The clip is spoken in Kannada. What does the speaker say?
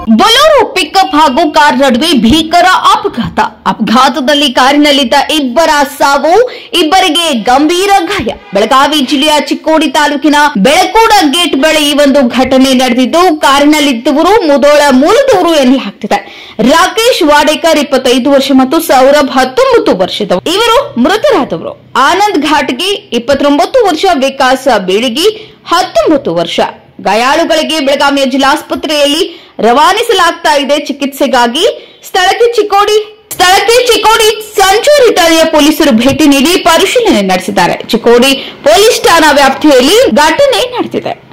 ಬೊಲೊರೋ ಪಿಕಪ್ ಹಾಗೂ ಕಾರ್ ನಡುವೆ ಭೀಕರ ಅಪಘಾತ ಅಪಘಾತದಲ್ಲಿ ಕಾರಿನಲ್ಲಿದ್ದ ಇಬ್ಬರ ಸಾವು ಇಬ್ಬರಿಗೆ ಗಂಭೀರ ಗಾಯ ಬೆಳಗಾವಿ ಜಿಲ್ಲೆಯ ಚಿಕ್ಕೋಡಿ ತಾಲೂಕಿನ ಬೆಳಕೋಡ ಗೇಟ್ ಬಳಿ ಈ ಒಂದು ಘಟನೆ ನಡೆದಿದ್ದು ಕಾರಿನಲ್ಲಿದ್ದವರು ಮುದೋಳ ಮೂಲದವರು ಎನ್ನಲಾಗ್ತಿದೆ ರಾಕೇಶ್ ವಾಡೇಕರ್ ಇಪ್ಪತ್ತೈದು ವರ್ಷ ಮತ್ತು ಸೌರಭ್ ಹತ್ತೊಂಬತ್ತು ವರ್ಷದವರು ಇವರು ಮೃತರಾದವರು ಆನಂದ್ ಘಾಟ್ಗೆ ಇಪ್ಪತ್ತೊಂಬತ್ತು ವರ್ಷ ವಿಕಾಸ್ ಬೀಳಿಗಿ ಹತ್ತೊಂಬತ್ತು ವರ್ಷ ಗಾಯಾಳುಗಳಿಗೆ ಬೆಳಗಾವಿಯ ಜಿಲ್ಲಾಸ್ಪತ್ರೆಯಲ್ಲಿ ರವಾನಿಸಲಾಗ್ತಾ ಇದೆ ಚಿಕಿತ್ಸೆಗಾಗಿ ಸ್ಥಳಕ್ಕೆ ಚಿಕ್ಕೋಡಿ ಸ್ಥಳಕ್ಕೆ ಚಿಕ್ಕೋಡಿ ಸಂಚೂರಿ ಠಾಣೆಯ ಪೊಲೀಸರು ಭೇಟಿ ನೀಡಿ ಪರಿಶೀಲನೆ ನಡೆಸಿದ್ದಾರೆ ಚಿಕ್ಕೋಡಿ ಪೊಲೀಸ್ ಠಾಣಾ ವ್ಯಾಪ್ತಿಯಲ್ಲಿ ಘಟನೆ ನಡೆದಿದೆ